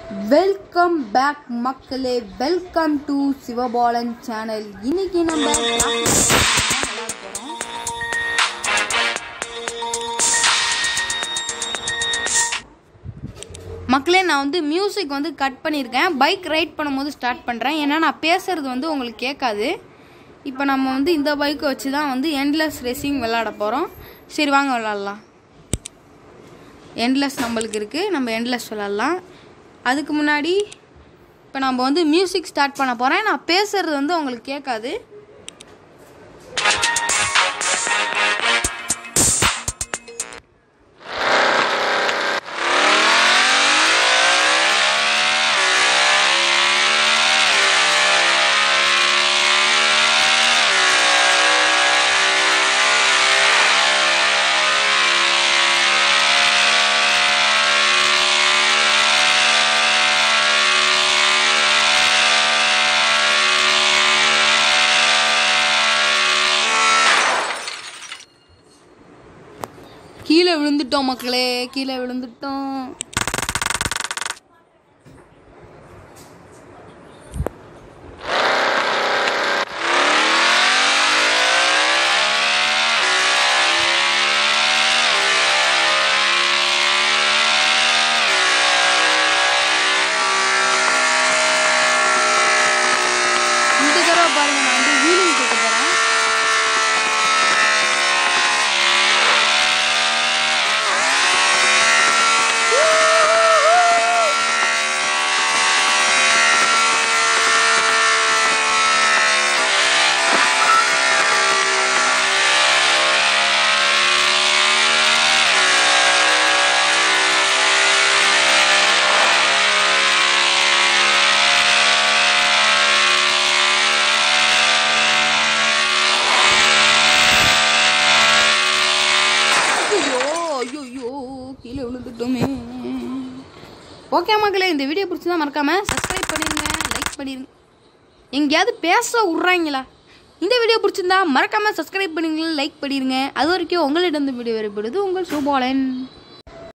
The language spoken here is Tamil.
வெல்கம் பேக் மக்களே வெல்கம் டு சிவபாலன் சேனல் இன்னைக்கு நம்ம விளையாட போறோம் மக்களே நான் வந்து மியூசிக் வந்து கட் பண்ணியிருக்கேன் பைக் ரைட் பண்ணும்போது ஸ்டார்ட் பண்ணுறேன் ஏன்னா நான் பேசுறது வந்து உங்களுக்கு கேட்காது இப்போ நம்ம வந்து இந்த பைக்கை வச்சு தான் வந்து எண்ட்லெஸ் ரேசிங் விளாட போகிறோம் சரி வாங்க விளாட்லாம் எண்ட்லெஸ் நம்மளுக்கு இருக்குது நம்ம எண்ட்லெஸ் விளாட்லாம் அதுக்கு முன்னாடி இப்போ நம்ம வந்து மியூசிக் ஸ்டார்ட் பண்ண போகிறேன் நான் பேசுறது வந்து உங்களுக்கு கேட்காது கீழே விழுந்துட்டோம் மக்களே கீழே விழுந்துட்டோம் இந்த தடவை பாருங்க நான் வந்து வீலிங் கேட்க போறேன் ஐயோ ஐயோ ஐயோ கீழே விழுந்துட்டோமே ஓகே மக்களே இந்த வீடியோ பிடிச்சிருந்தா மறக்காம சப்ஸ்கிரைப் பண்ணிருங்க லைக் பண்ணிருங்க எங்கேயாவது பேச விட்றாங்களா இந்த வீடியோ பிடிச்சிருந்தா மறக்காம சப்ஸ்கிரைப் பண்ணிருங்க லைக் பண்ணிருங்க அது வரைக்கும் உங்களிடம் இந்த வீடியோ வரப்படுது உங்கள் சூபாலன்